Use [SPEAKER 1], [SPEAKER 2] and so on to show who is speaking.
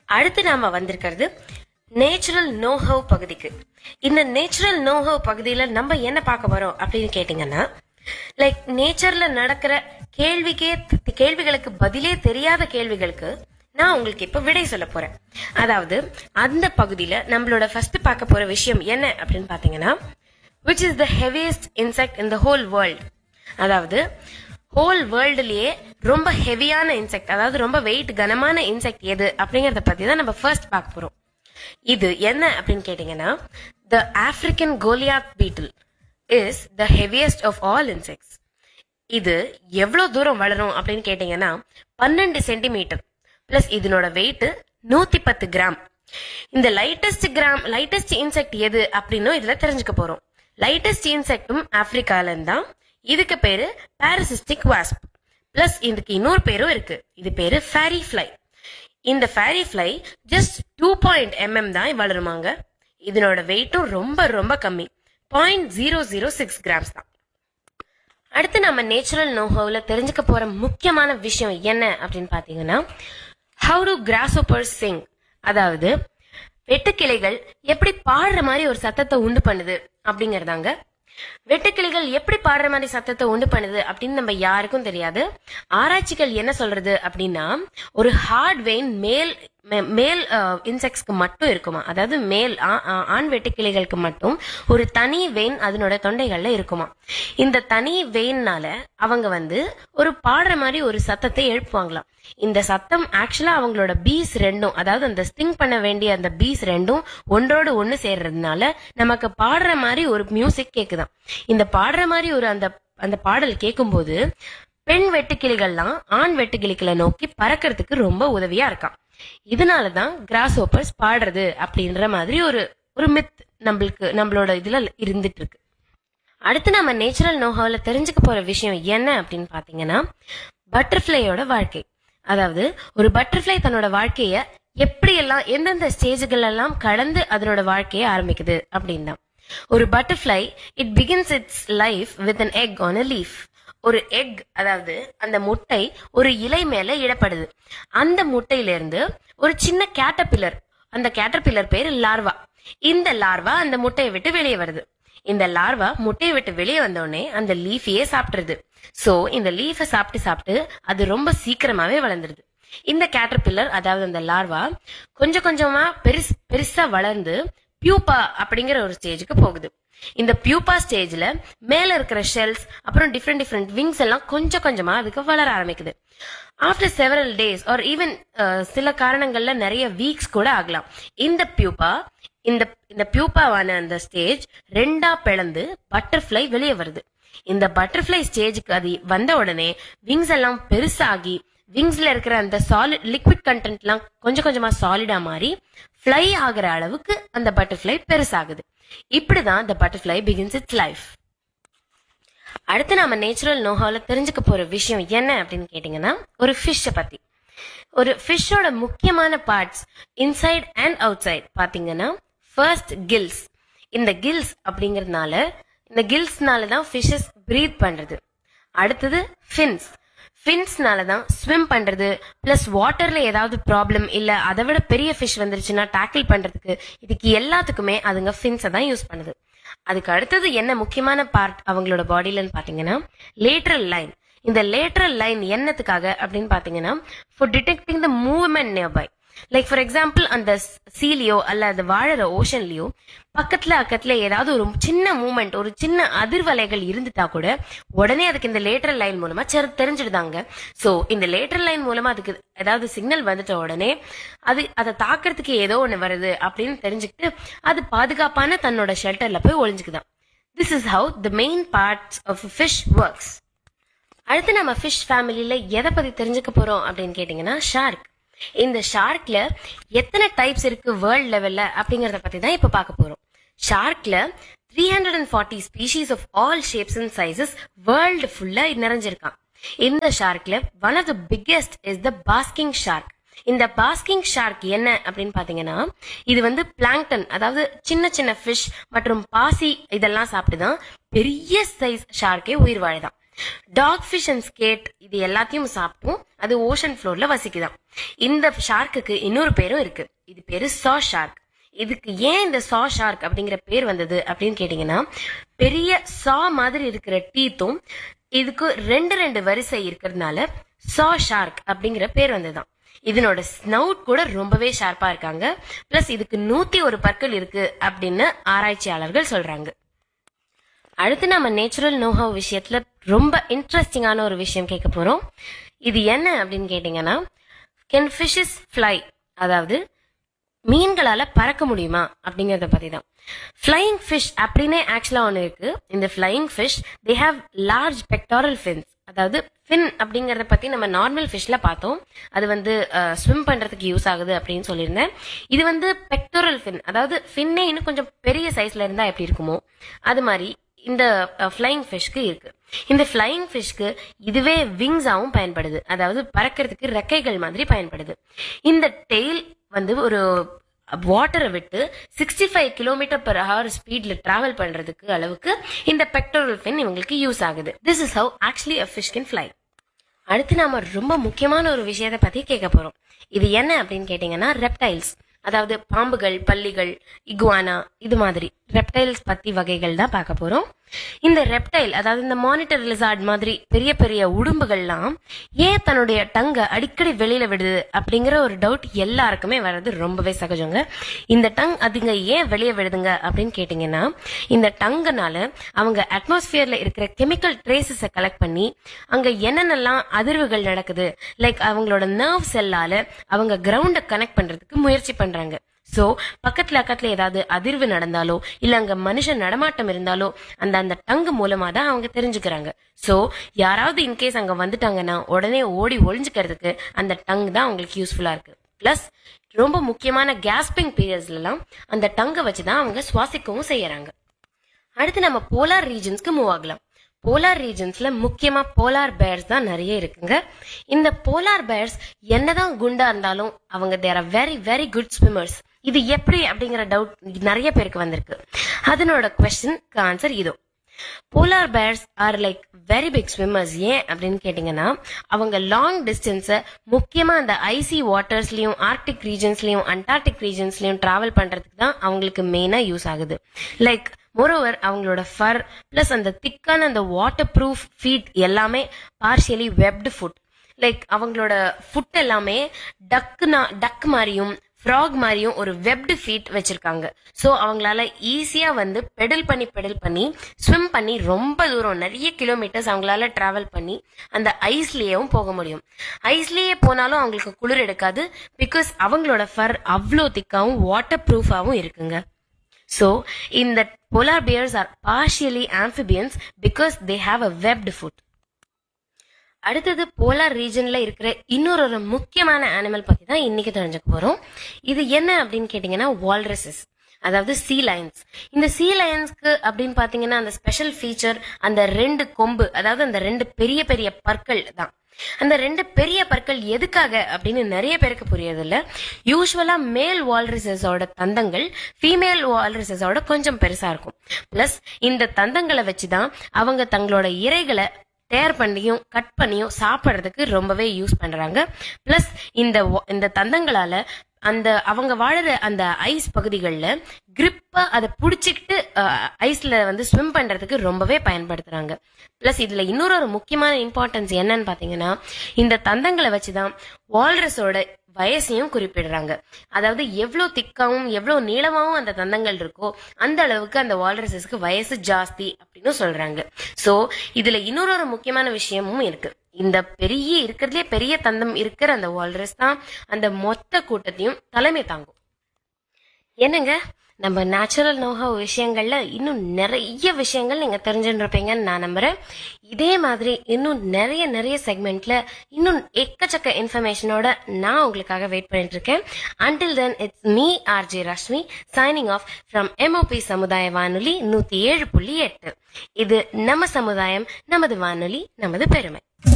[SPEAKER 1] அடுத்து நாம வந்திருக்கிறது நேச்சுரல் நோஹவ் பகுதிக்கு இந்த நேச்சுரல் நோஹவ் பகுதியில நம்ம என்ன பார்க்க போறோம் அப்படின்னு கேட்டீங்கன்னா லைக் நேச்சர்ல நடக்கிற கேள்விக்கே கேள்விகளுக்கு பதிலே தெரியாத கேள்விகளுக்கு நான் உங்களுக்கு இப்ப விடை சொல்ல போறேன் அதாவது அந்த பகுதியில நம்மளோட ஃபர்ஸ்ட் பார்க்க போற விஷயம் என்ன அப்படின்னு பாத்தீங்கன்னா which is the heaviest insect in the whole world அதாவது ஹோல் வேர்ல்டுலயே ரொம்ப ஹெவியான இன்செக்ட் அதாவது ரொம்ப வெயிட் கனமான இன்செக்ட் எது அப்படிங்கறத பத்தி தான் நம்ம ஃபர்ஸ்ட் பார்க்க போறோம் இது என்ன அப்படின்னு கேட்டீங்கன்னா the African Goliath beetle is the heaviest of all insects இது எவ்வளவு தூரம் வளரும் அப்படின்னு கேட்டீங்கன்னா பன்னெண்டு சென்டிமீட்டர் பிளஸ் இதனோட வெயிட் நூத்தி பத்து கிராம் இந்த லைட்டஸ்ட் கிராம் லைட்டஸ்ட் இன்செக்ட் எது அப்படின்னும் இதுல தெரிஞ்சுக்க போறோம் லைட்டஸ்ட் இன்செக்டும் ஆப்பிரிக்கால தான் இதுக்கு பேரு பாரசிஸ்டிக் வாஸ்ப் பிளஸ் இதுக்கு இன்னொரு பேரும் இருக்கு இது பேரு ஃபேரி ஃபிளை இந்த fairy fly just two point mm தான் வளருமாங்க இதனோட வெயிட்டும் ரொம்ப ரொம்ப கம்மி point zero zero six grams தான் அடுத்து நம்ம நேச்சுரல் நோஹோவில் தெரிஞ்சுக்க போற முக்கியமான விஷயம் என்ன அப்படின்னு பாத்தீங்கன்னா ஹவு டு கிராஸோப்பர்ஸ் சிங் அதாவது வெட்டுக்கிளைகள் எப்படி பாடுற மாதிரி ஒரு சத்தத்தை உண்டு பண்ணுது அப்படிங்கறதாங்க வெட்டுக்கிளிகள் எப்படி பாடுற மாதிரி சத்தத்தை உண்டு பண்ணுது அப்படின்னு நம்ம யாருக்கும் தெரியாது ஆராய்ச்சிகள் என்ன சொல்றது அப்படின்னா ஒரு ஹார்ட் வெயின் மேல் மே- மேல் இன்செக்ட்ஸ்க்கு மட்டும் இருக்குமா அதாவது மேல் ஆ- ஆ- ஆண் வெட்டுக்கிளிகளுக்கு மட்டும் ஒரு தனி வெயின் அதனோட தொண்டைகள்ல இருக்குமா இந்த தனி வெயின்னால அவங்க வந்து ஒரு பாடுற மாதிரி ஒரு சத்தத்தை எழுப்புவாங்களாம் இந்த சத்தம் ஆக்சுவலா அவங்களோட பீஸ் ரெண்டும் அதாவது அந்த ஸ்டிங் பண்ண வேண்டிய அந்த பீஸ் ரெண்டும் ஒன்றோடு ஒண்ணு சேர்றதுனால நமக்கு பாடுற மாதிரி ஒரு மியூசிக் கேக்குதாம் இந்த பாடுற மாதிரி ஒரு அந்த அந்த பாடல் கேட்கும்போது பெண் வெட்டுக்கிளிகள்லாம் ஆண் வெட்டுக்கிளிகளை நோக்கி பறக்கிறதுக்கு ரொம்ப உதவியா இருக்காம் இதனாலதான் கிராஸ் ஓப்பர்ஸ் பாடுறது அப்படின்ற மாதிரி ஒரு ஒரு மித் நம்மளுக்கு நம்மளோட இதுல இருந்துட்டு இருக்கு அடுத்து நம்ம நேச்சுரல் நோஹாவில் தெரிஞ்சுக்க போற விஷயம் என்ன அப்படின்னு பாத்தீங்கன்னா பட்டர்ஃப்ளையோட வாழ்க்கை அதாவது ஒரு பட்டர்ஃப்ளை தன்னோட வாழ்க்கைய எப்படி எல்லாம் எந்தெந்த ஸ்டேஜுகள் எல்லாம் கடந்து அதனோட வாழ்க்கையை ஆரம்பிக்குது அப்படின்னா ஒரு butterfly it begins its life with an egg on a leaf ஒரு எக் அதாவது அந்த முட்டை ஒரு இலை மேல இடப்படுது அந்த முட்டையில இருந்து ஒரு சின்ன கேட்டபில்லர் அந்த கேட்டர்பில்லர் பேரு லார்வா இந்த லார்வா அந்த முட்டையை விட்டு வெளியே வருது இந்த லார்வா முட்டையை விட்டு வெளியே வந்தோடனே அந்த லீஃபையே சாப்பிட்டுருது சோ இந்த லீஃபை சாப்பிட்டு சாப்பிட்டு அது ரொம்ப சீக்கிரமாவே வளர்ந்துருது இந்த கேட்டர்பில்லர் அதாவது அந்த லார்வா கொஞ்சம் கொஞ்சமா பெருசு பெருசா வளர்ந்து பியூப்பா அப்படிங்கிற ஒரு ஸ்டேஜுக்கு போகுது இந்த பியூப்பா ஸ்டேஜ்ல மேல இருக்கிற ஷெல்ஸ் அப்புறம் டிஃப்ரெண்ட் டிஃப்ரெண்ட் விங்ஸ் எல்லாம் கொஞ்சம் கொஞ்சமா அதுக்கு வளர ஆரம்பிக்குது after several days or even சில காரணங்கள்ல நிறைய வீக்ஸ் கூட ஆகலாம் இந்த பியூப்பா இந்த இந்த பியூப்பாவான அந்த ஸ்டேஜ் ரெண்டா பிளந்து பட்டர்ஃப்ளை வெளியே வருது இந்த பட்டர்ஃப்ளை ஸ்டேஜுக்கு அது வந்த உடனே விங்ஸ் எல்லாம் பெருசாகி விங்ஸ்ல இருக்கிற அந்த சாலிட் லிக்விட் கண்டென்ட் எல்லாம் கொஞ்சம் கொஞ்சமா சாலிடா மாறி ஃப்ளை ஆகுற அளவுக்கு அந்த பட்டர்ஃப்ளை பெருசாகுது இப்படிதான் இந்த பட்டர்ஃப்ளை பிகின்ஸ் இட்ஸ் லைஃப் அடுத்து நாம நேச்சுரல் நோஹால தெரிஞ்சுக்க போற விஷயம் என்ன அப்படின்னு கேட்டீங்கன்னா ஒரு ஃபிஷ்ஷை பத்தி ஒரு ஃபிஷ்ஷோட முக்கியமான parts inside and outside பாத்தீங்கன்னா ஃபர்ஸ்ட் கில்ஸ் இந்த கில்ஸ் அப்படிங்கறதுனால இந்த கில்ஸ்னால தான் ஃபிஷஸ் பிரீத் பண்றது அடுத்தது ஃபின்ஸ் ஃபின்ஸ்னால தான் ஸ்விம் பண்றது பிளஸ் வாட்டர்ல ஏதாவது ப்ராப்ளம் இல்ல அதை விட பெரிய ஃபிஷ் வந்துருச்சுன்னா டேக்கிள் பண்றதுக்கு இதுக்கு எல்லாத்துக்குமே அதுங்க ஃபின்ஸை தான் யூஸ் பண்ணுது அதுக்கு அடுத்தது என்ன முக்கியமான பார்ட் அவங்களோட பாடியிலன்னு பாத்தீங்கன்னா லேட்ரல் லைன் இந்த லேட்ரல் லைன் என்னத்துக்காக அப்படின்னு பாத்தீங்கன்னா for detecting the movement nearby like for example அந்த சீலியோ அல்ல அந்த வாழற ஓஷன்லயோ பக்கத்துல அக்கத்துல ஏதாவது ஒரு சின்ன மூமெண்ட் ஒரு சின்ன அதிர்வலைகள் இருந்துட்டா கூட உடனே அதுக்கு இந்த லேட்டரல் லைன் மூலமா செரு- தெரிஞ்சிடுதாங்க சோ இந்த லேட்டரல் லைன் மூலமா அதுக்கு ஏதாவது சிக்னல் வந்துட்ட உடனே அது அதை தாக்குறதுக்கு ஏதோ ஒண்ணு வருது அப்படின்னு தெரிஞ்சுக்கிட்டு அது பாதுகாப்பான தன்னோட ஷெல்டர்ல போய் ஒளிஞ்சுக்குதான் this is how the main parts of fish works அடுத்து நம்ம ஃபிஷ் ஃபேமிலியில எதை பத்தி தெரிஞ்சுக்க போறோம் அப்படின்னு கேட்டீங்கன்னா ஷார்க் இந்த ஷார்க்ல எத்தனை டைப்ஸ் இருக்கு வேர்ல்ட் லெவல்ல அப்படிங்கறத பத்தி தான் இப்ப பார்க்க போறோம் ஷார்க்ல three hundred and forty species of all shapes and sizes world ஃபுல்லா நிறைஞ்சிருக்கான் இந்த ஷார்க்ல one of the biggest is the basking shark இந்த பாஸ்கிங் ஷார்க் என்ன அப்படின்னு பாத்தீங்கன்னா இது வந்து பிளாங்டன் அதாவது சின்ன சின்ன ஃபிஷ் மற்றும் பாசி இதெல்லாம் சாப்பிட்டுதான் பெரிய சைஸ் ஷார்க்கே உயிர் வாழுதான் டாக் ஃபிஷ் அண்ட் ஸ்கேட் இது எல்லாத்தையும் சாப்பிட்டும் அது ஓஷன் ஃப்ளோர்ல வசிக்குதாம் இந்த ஷார்க்குக்கு இன்னொரு பேரும் இருக்கு இது பேரு சா ஷார்க் இதுக்கு ஏன் இந்த சா ஷார்க் அப்படிங்கிற பேர் வந்தது அப்படின்னு கேட்டீங்கன்னா பெரிய சா மாதிரி இருக்கிற டீத்தும் இதுக்கு ரெண்டு ரெண்டு வரிசை இருக்கிறதுனால சா ஷார்க் அப்படிங்கிற பேர் வந்ததுதான் இதனோட ஸ்னவுட் கூட ரொம்பவே ஷார்ப்பா இருக்காங்க பிளஸ் இதுக்கு நூத்தி ஒரு பற்கள் இருக்கு அப்படின்னு ஆராய்ச்சியாளர்கள் சொல்றாங்க அடுத்து நம்ம நேச்சுரல் நோஹவ் விஷயத்துல ரொம்ப இன்ட்ரெஸ்டிங்கான ஒரு விஷயம் கேட்க போறோம் இது என்ன அப்படின்னு கேட்டீங்கன்னா கேன் ஃபிஷஸ் ஃப்ளை அதாவது மீன்களால பறக்க முடியுமா அப்படிங்கறத பத்தி தான் ஃப்ளையிங் ஃபிஷ் அப்படின்னே ஆக்சுவலா ஒன்று இருக்கு இந்த flying fish they have large pectoral fins அதாவது ஃபின் அப்படிங்கறத பத்தி நம்ம நார்மல் ஃபிஷ்ல பார்த்தோம் அது வந்து ஸ்விம் பண்றதுக்கு யூஸ் ஆகுது அப்படின்னு சொல்லியிருந்தேன் இது வந்து பெக்டோரல் ஃபின் அதாவது ஃபின்னே இன்னும் கொஞ்சம் பெரிய சைஸ்ல இருந்தா எப்படி இருக்குமோ அது மாதிரி இந்த ஃப்ளையிங் ஃபிஷ்க்கு இருக்கு இந்த ஃப்ளையிங் ஃபிஷ்க்கு இதுவே விங்ஸாவும் பயன்படுது அதாவது பறக்கிறதுக்கு ரெக்கைகள் மாதிரி பயன்படுது இந்த டெய்ல் வந்து ஒரு வாட்டரை விட்டு sixty five kilometre per hour ஸ்பீட்ல டிராவல் பண்றதுக்கு அளவுக்கு இந்த பெக்டோரல் ஃபின் இவங்களுக்கு யூஸ் ஆகுது this is how actually a fish can fly அடுத்து நாம ரொம்ப முக்கியமான ஒரு விஷயத்தை பத்தி கேட்க போறோம் இது என்ன அப்படின்னு கேட்டீங்கன்னா ரெப்டைல்ஸ் அதாவது பாம்புகள் பல்லிகள் இகுவானா இது மாதிரி ரெப்டைல்ஸ் பத்தி வகைகள் தான் பார்க்க போறோம் இந்த ரெப்டைல் அதாவது இந்த மானிட்டர் லிசார்ட் மாதிரி பெரிய பெரிய உடும்புகள்லாம் ஏன் தன்னுடைய டங்க அடிக்கடி வெளியில விடுது அப்படிங்கிற ஒரு டவுட் எல்லாருக்குமே வர்றது ரொம்பவே சகஜங்க இந்த டங் அதுங்க ஏன் வெளியே விடுதுங்க அப்படின்னு கேட்டீங்கன்னா இந்த டங்குனால அவங்க அட்மாஸ்பியர்ல இருக்கிற கெமிக்கல் ட்ரேசஸை கலெக்ட் பண்ணி அங்க என்னென்னலாம் அதிர்வுகள் நடக்குது லைக் அவங்களோட நர்வ் செல்லால அவங்க கிரவுண்டை கனெக்ட் பண்றதுக்கு முயற்சி பண்றாங்க சோ பக்கத்துல பக்கத்துல ஏதாவது அதிர்வு நடந்தாலோ இல்ல அங்க மனுஷன் நடமாட்டம் இருந்தாலோ அந்த அந்த டங்கு மூலமா தான் அவங்க தெரிஞ்சுக்கிறாங்க சோ யாராவது இன்கேஸ் அங்க வந்துட்டாங்கன்னா உடனே ஓடி ஒளிஞ்சுக்கிறதுக்கு அந்த டங் தான் அவங்களுக்கு யூஸ்ஃபுல்லா இருக்கு பிளஸ் ரொம்ப முக்கியமான கேஸ்பிங் பீரியட்ஸ்ல எல்லாம் அந்த டங்கை வச்சுதான் அவங்க சுவாசிக்கவும் செய்யறாங்க அடுத்து நம்ம போலார் ரீஜன்ஸ்க்கு மூவ் ஆகலாம் போலார் ரீஜன்ஸ்ல முக்கியமா போலார் பேர்ஸ் தான் நிறைய இருக்குங்க இந்த போலார் பேர்ஸ் என்னதான் குண்டா இருந்தாலும் அவங்க there are very very good swimmers இது எப்படி அப்படிங்கிற டவுட் நிறைய பேருக்கு வந்திருக்கு அதனோட கொஸ்டின் ஆன்சர் இதோ polar bears are like very big swimmers ஏன் அப்படின்னு கேட்டீங்கன்னா அவங்க லாங் டிஸ்டன்ஸை முக்கியமா அந்த ஐசி வாட்டர்ஸ்லயும் ஆர்டிக் ரீஜன்ஸ்லயும் அண்டார்டிக் ரீஜன்ஸ்லயும் டிராவல் பண்றதுக்கு தான் அவங்களுக்கு மெயினா யூஸ் ஆகுது லைக் மோரோவர் அவங்களோட ஃபர் பிளஸ் அந்த திக்கான அந்த வாட்டர் ப்ரூஃப் ஃபீட் எல்லாமே பார்ஷியலி வெப்டு ஃபுட் லைக் அவங்களோட ஃபுட் எல்லாமே டக்குனா டக் மாதிரியும் ஃப்ராக் மாதிரியும் ஒரு வெப்டு ஃபீட் வச்சிருக்காங்க ஸோ அவங்களால ஈஸியா வந்து பெடல் பண்ணி பெடல் பண்ணி ஸ்விம் பண்ணி ரொம்ப தூரம் நிறைய கிலோமீட்டர்ஸ் அவங்களால டிராவல் பண்ணி அந்த ஐஸ்லயேவும் போக முடியும் ஐஸ்லயே போனாலும் அவங்களுக்கு குளிர் எடுக்காது பிகாஸ் அவங்களோட ஃபர் அவ்வளோ திக்காவும் வாட்டர் ப்ரூஃபாவும் இருக்குங்க ஸோ இந்த polar bears are partially amphibians because they have a webbed foot அடுத்தது போலார் ரீஜன்ல இருக்கிற இன்னொரு ஒரு முக்கியமான அனிமல் பத்தி தான் இன்னைக்கு தெரிஞ்சுக்க போறோம் இது என்ன அப்படின்னு கேட்டீங்கன்னா வால்ரஸஸ் அதாவது சீ லயன்ஸ் இந்த சீ லயன்ஸ்க்கு அப்படின்னு பாத்தீங்கன்னா அந்த ஸ்பெஷல் ஃபீச்சர் அந்த ரெண்டு கொம்பு அதாவது அந்த ரெண்டு பெரிய பெரிய பற்கள் தான் அந்த ரெண்டு பெரிய பற்கள் எதுக்காக அப்படின்னு நிறைய பேருக்கு புரியறது இல்ல யூஸ்வலா மேல் வால்ரிசஸோட தந்தங்கள் ஃபீமேல் வால்ரிசஸோட கொஞ்சம் பெருசா இருக்கும் பிளஸ் இந்த தந்தங்களை வச்சுதான் அவங்க தங்களோட இரைகளை டேர் பண்ணியும் கட் பண்ணியும் சாப்பிடுறதுக்கு ரொம்பவே யூஸ் பண்றாங்க பிளஸ் இந்த வ- இந்த தந்தங்களால அந்த அவங்க வாழுற அந்த ஐஸ் பகுதிகளில் கிரிப்பா அதை பிடிச்சிக்கிட்டு ஐஸ்ல வந்து ஸ்விம் பண்றதுக்கு ரொம்பவே பயன்படுத்துறாங்க பிளஸ் இதுல இன்னொரு ஒரு முக்கியமான இம்பார்ட்டன்ஸ் என்னன்னு பாத்தீங்கன்னா இந்த தந்தங்களை வச்சுதான் வால்ரஸோட வயசையும் குறிப்பிடுறாங்க அதாவது எவ்வளவு திக்காவும் எவ்வளவு நீளமாவும் அந்த தந்தங்கள் இருக்கோ அந்த அளவுக்கு அந்த வால்ரஸஸ்க்கு வயசு ஜாஸ்தி அப்படின்னு சொல்றாங்க சோ இதுல இன்னொரு ஒரு முக்கியமான விஷயமும் இருக்கு இந்த பெரிய இருக்கிறதுலே பெரிய தந்தம் இருக்கிற அந்த வால்ரஸ் தான் அந்த மொத்த கூட்டத்தையும் தலைமை தாங்கும் என்னங்க நம்ம நேச்சுரல் நோஹா விஷயங்கள்ல இன்னும் நிறைய விஷயங்கள் நீங்க தெரிஞ்சுருப்பீங்கன்னு நான் நம்புறேன் இதே மாதிரி இன்னும் நிறைய நிறைய செக்மெண்ட்ல இன்னும் எக்கச்சக்க இன்ஃபர்மேஷனோட நான் உங்களுக்காக வெயிட் பண்ணிட்டு இருக்கேன் until then it's me RJ Rashmi signing off from MOP சமுதாய வானொலி நூத்தி ஏழு புள்ளி எட்டு இது நம்ம சமுதாயம் நமது வானொலி நமது பெருமை